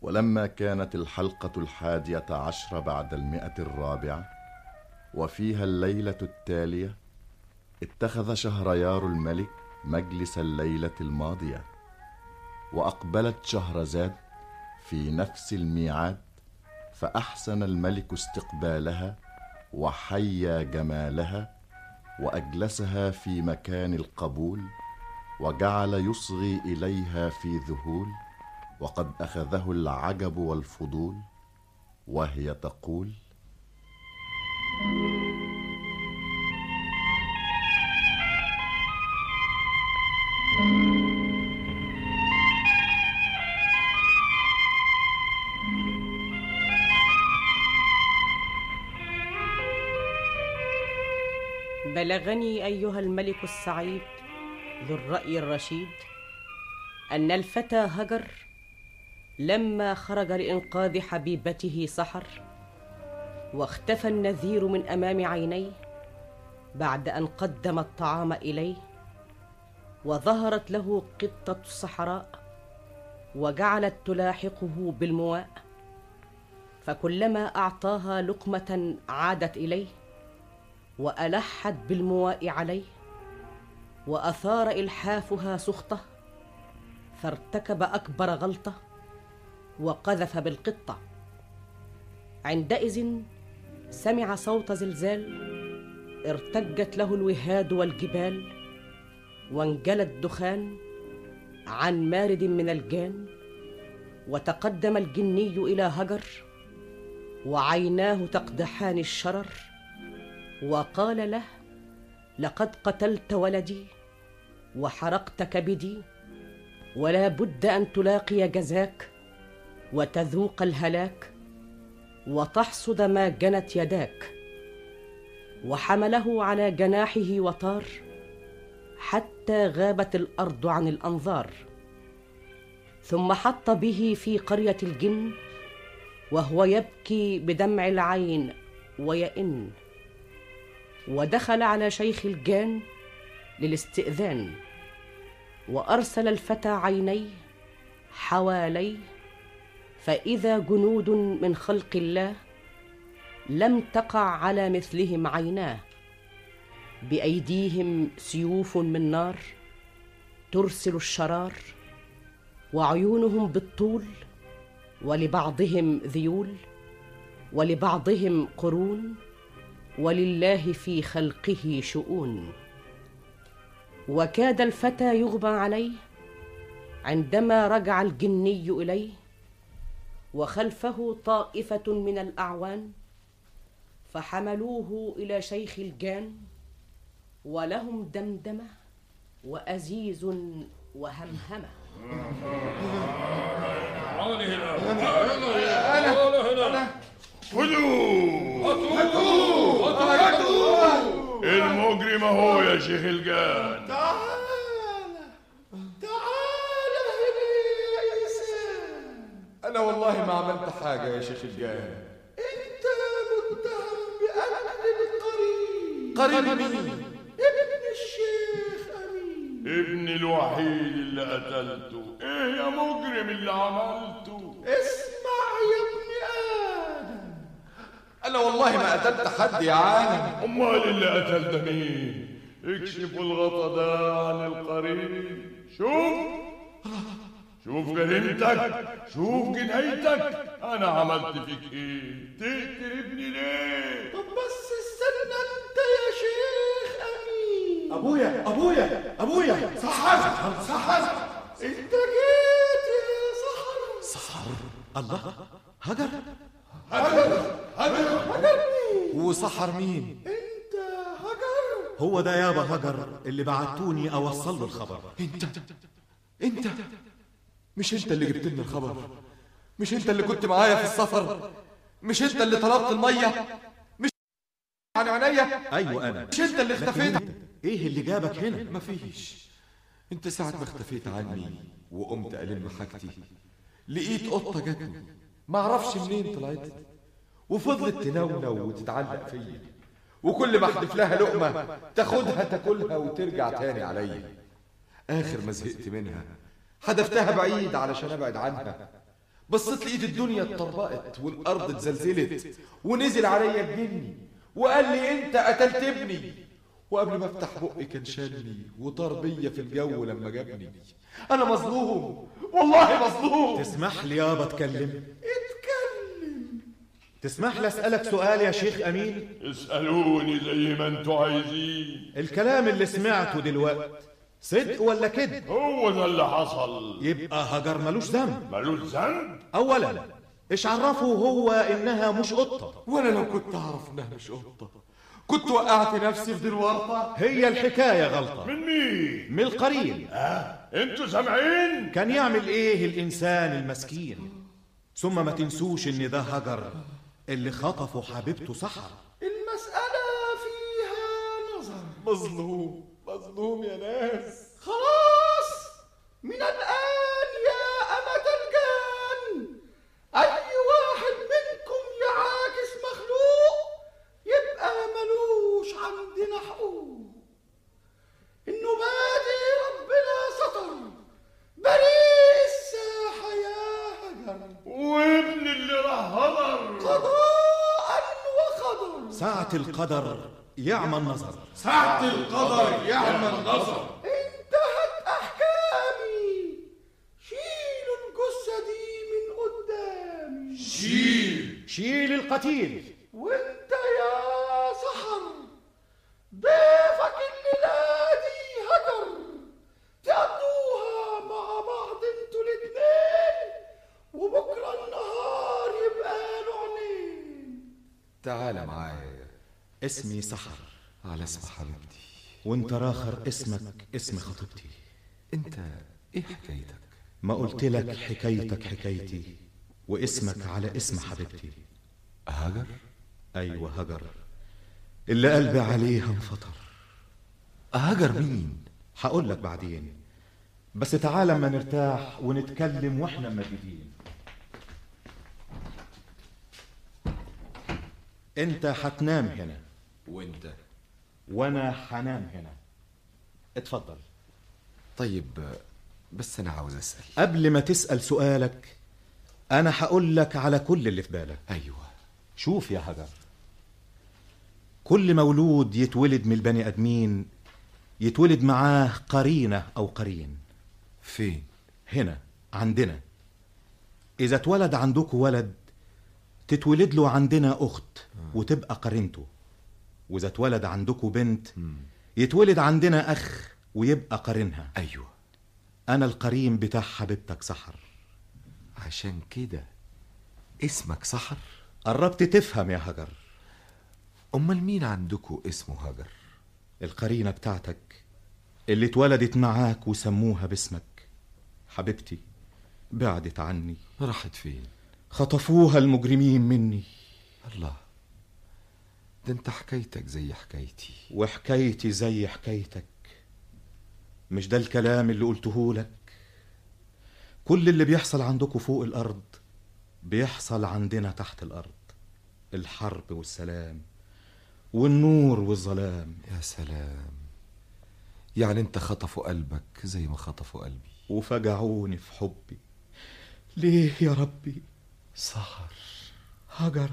ولما كانت الحلقة الحادية عشر بعد المئة الرابعة وفيها الليلة التالية اتخذ شهريار الملك مجلس الليلة الماضية وأقبلت شهرزاد في نفس الميعاد فأحسن الملك استقبالها وحيا جمالها وأجلسها في مكان القبول وجعل يصغي إليها في ذهول وقد أخذه العجب والفضول وهي تقول بلغني ايها الملك السعيد ذو الراي الرشيد ان الفتى هجر لما خرج لانقاذ حبيبته سحر واختفى النذير من امام عينيه بعد ان قدم الطعام اليه وظهرت له قطه الصحراء وجعلت تلاحقه بالمواء فكلما اعطاها لقمه عادت اليه والحت بالمواء عليه واثار الحافها سخطه فارتكب اكبر غلطه وقذف بالقطه عندئذ سمع صوت زلزال ارتجت له الوهاد والجبال وانجلى الدخان عن مارد من الجان وتقدم الجني الى هجر وعيناه تقدحان الشرر وقال له لقد قتلت ولدي وحرقت كبدي ولا بد ان تلاقي جزاك وتذوق الهلاك وتحصد ما جنت يداك وحمله على جناحه وطار حتى غابت الارض عن الانظار ثم حط به في قريه الجن وهو يبكي بدمع العين ويئن ودخل على شيخ الجان للاستئذان وارسل الفتى عينيه حواليه فاذا جنود من خلق الله لم تقع على مثلهم عيناه بايديهم سيوف من نار ترسل الشرار وعيونهم بالطول ولبعضهم ذيول ولبعضهم قرون ولله في خلقه شؤون وكاد الفتى يغمى عليه عندما رجع الجني اليه وخلفه طائفه من الاعوان فحملوه الى شيخ الجان ولهم دمدمه وازيز وهمهمه تعالي هنا تعالي هنا خذوه المجرم هو يا شيخ الجان تعال تعال يا إنسان أنا والله ما عملت حاجة يا شيخ الجان أنت متهم بقتل القريب قريب مين؟ ابن الشيخ أمين ابني الوحيد اللي قتلته ايه يا مجرم اللي عملته اسمع يا ابن آدم أنا والله ما قتلت حد يا عالم امال اللي قتل ده مين اكشفوا الغطا ده عن القريب شوف شوف جريمتك شوف جنايتك انا عملت فيك ايه تقتل ابني ليه طب بس استنى أنت يا شيخ أمين أبويا أبويا أبويا سحر سحر أنت جيت يا سحر سحر الله هجر هجر هجر هجر مين وسحر مين؟ أنت هجر هو ده يابا هجر اللي بعتوني اوصل له الخبر أنت أنت مش أنت اللي جبت لنا الخبر مش أنت اللي كنت معايا في السفر مش أنت اللي طلبت المية مش عن عينيا ايوه انا مش أنت اللي اختفيت ايه اللي جابك هنا مفيش انت ساعة ما اختفيت عني وقمت ألم حاجتي لقيت قطة جاتني معرفش منين طلعت وفضلت تنونو وتتعلق فيا وكل ما احدف لها لقمة تاخدها تاكلها وترجع تاني عليا آخر ما زهقت منها حدفتها بعيد علشان أبعد عنها بصيت لقيت الدنيا اتطربقت والارض اتزلزلت ونزل عليا الجني وقال لي انت قتلت ابني وقبل ما افتح بقي كان شالني وطار بيا في الجو لما جابني انا مظلوم والله مظلوم تسمح لي يابا اتكلم اتكلم تسمح لي اسالك سؤال يا شيخ امين اسألوني زي ما انتوا عايزين الكلام اللي سمعته دلوقت صدق ولا كذب هو ده اللي حصل يبقى هجر ملوش ذنب ملوش ذنب اولا ايش عرفه هو انها مش قطه وانا لو كنت اعرف انها مش قطه كنت وقعت نفسي في دي الورطه هي الحكايه غلطه من مين من القرين انتوا سامعين كان يعمل ايه الانسان المسكين ثم ما تنسوش ان ده هجر اللي خطفه حبيبته سحر المسألة فيها نظر مظلوم مظلوم يا ناس خلاص من الآن يا أمة الجان أي واحد منكم يعاكس مخلوق يبقى ملوش عندنا حقوق النبادي ربنا ستر بريء الساحة يا هجر وابن اللي راح هضر قضاء وقدر ساعة القدر يعمى النظر ساعة القدر يعمل نظر انتهت أحكامي شيلوا الجثة دي من قدامي شيل شيل القتيل وانت يا سحر ضيفك الليلة دي هجر تقضوها مع بعض انتوا الاتنين وبكرة النهار يبقى له عينين تعال معايا اسمي سحر على اسم حبيبتي وانت راخر اسمك اسم خطيبتي انت ايه حكايتك ما قلت لك حكايتك حكايتي واسمك على اسم حبيبتي هاجر ايوه هجر اللي قلبي عليها انفطر هاجر مين هقول لك بعدين بس تعال اما نرتاح ونتكلم واحنا مجدين انت هتنام هنا وانت وانا هنام هنا اتفضل طيب بس انا عاوز اسال قبل ما تسأل سؤالك انا هقول لك على كل اللي في بالك ايوه شوف يا هجر كل مولود يتولد من البني ادمين يتولد معاه قرينه او قرين فين هنا عندنا اذا اتولد عندكم ولد تتولد له عندنا اخت وتبقى قرينته واذا اتولد عندكم بنت يتولد عندنا اخ ويبقى قرينها ايوه انا القرين بتاع حبيبتك سحر عشان كده اسمك سحر قربت تفهم يا هجر امال مين عندكوا اسمه هاجر القرينة بتاعتك اللي اتولدت معاك وسموها باسمك حبيبتي بعدت عني راحت فين خطفوها المجرمين مني الله ده انت حكايتك زي حكايتي وحكايتي زي حكايتك مش ده الكلام اللي قلته لك كل اللي بيحصل عندكم فوق الأرض بيحصل عندنا تحت الأرض الحرب والسلام والنور والظلام يا سلام يعني انت خطفوا قلبك زي ما خطفوا قلبي وفجعوني في حبي ليه يا ربي سحر هجر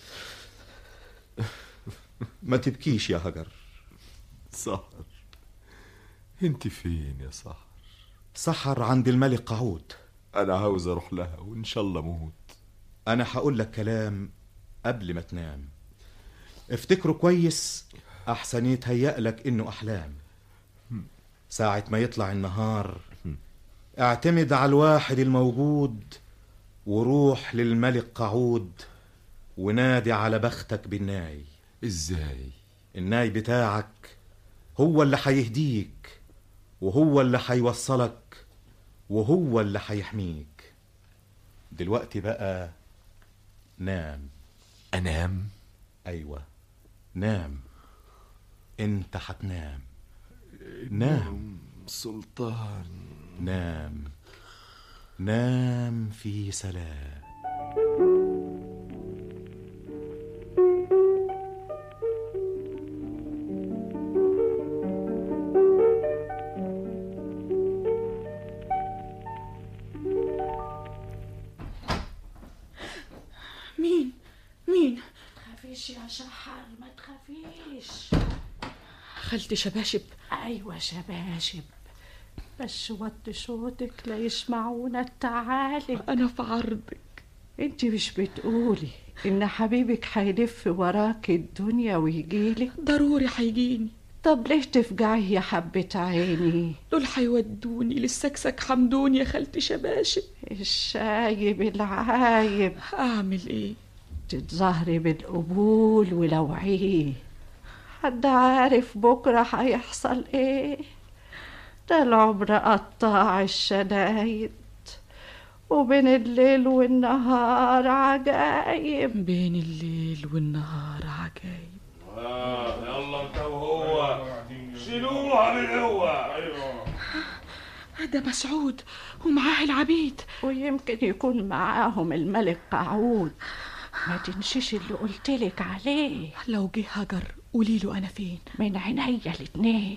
ما تبكيش يا هجر سحر انت فين يا سحر سحر عند الملك قعود انا عاوز اروح لها وان شاء الله موت انا هقول لك كلام قبل ما تنام افتكره كويس احسن يتهيأ لك انه احلام ساعة ما يطلع النهار اعتمد على الواحد الموجود وروح للملك قعود ونادي على بختك بالناي ازاي الناي بتاعك هو اللي هيهديك وهو اللي هيوصلك وهو اللي هيحميك دلوقتي بقى نام انام ايوه نام انت هتنام نام سلطان نام نام في سلام سحر ما تخافيش خالتي شباشب ايوه شباشب بس وطي صوتك لا يسمعونا التعالي انا في عرضك انت مش بتقولي ان حبيبك هيلف وراك الدنيا ويجيلك ضروري هيجيني طب ليش تفجعي يا حبة عيني دول هيودوني للسكسك حمدون يا خالتي شباشب الشايب العايب اعمل ايه تتظاهري بالقبول ولوعيه حد عارف بكرة هيحصل ايه ده العمر قطاع الشدايد وبين الليل والنهار عجايب بين الليل والنهار عجايب آه يلا انت وهو شيلوها بالقوة ده مسعود ومعاه العبيد ويمكن يكون معاهم الملك قعود ما تنسيش اللي قلتلك عليه لو جه هجر قولي له انا فين من عينيا الاتنين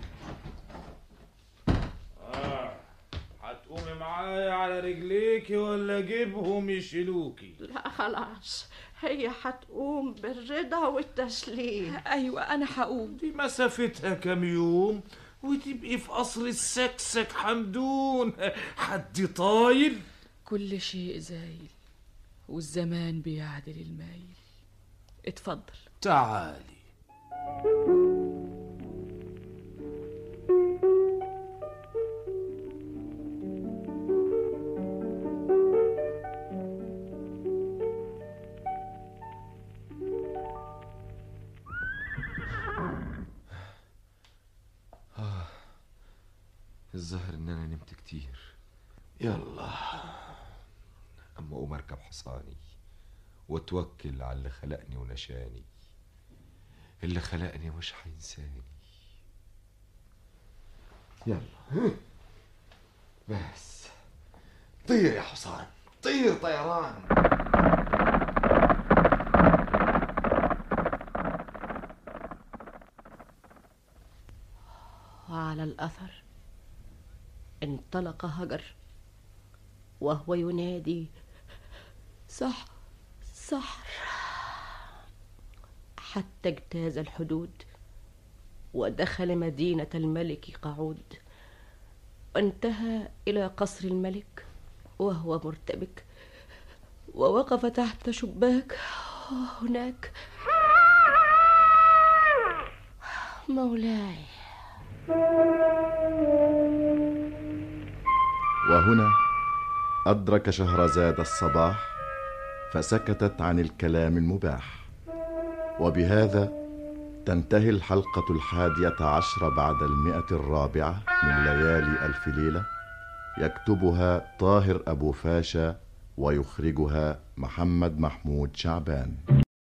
هتقومي معايا على رجليكي ولا اجيبهم يشيلوكي لا خلاص هي هتقوم بالرضا والتسليم ايوه انا هقوم دي مسافتها كام يوم وتبقي في قصر السكسك حمدون حد طايل كل شيء زايل والزمان بيعدل المايل اتفضل تعالي الظاهر ان انا نمت كتير يلا اما اقوم اركب حصاني واتوكل على اللي خلقني ونشاني اللي خلقني مش هينساني يلا بس طير يا حصان طير طيران وعلى الأثر انطلق هجر وهو ينادي صح سحر حتى اجتاز الحدود ودخل مدينة الملك قعود وانتهى إلى قصر الملك وهو مرتبك ووقف تحت شباك هناك مولاي وهنا أدرك شهرزاد الصباح فسكتت عن الكلام المباح وبهذا تنتهي الحلقة الحادية عشر بعد المئة الرابعة من ليالي ألف ليلة يكتبها طاهر أبو فاشا ويخرجها محمد محمود شعبان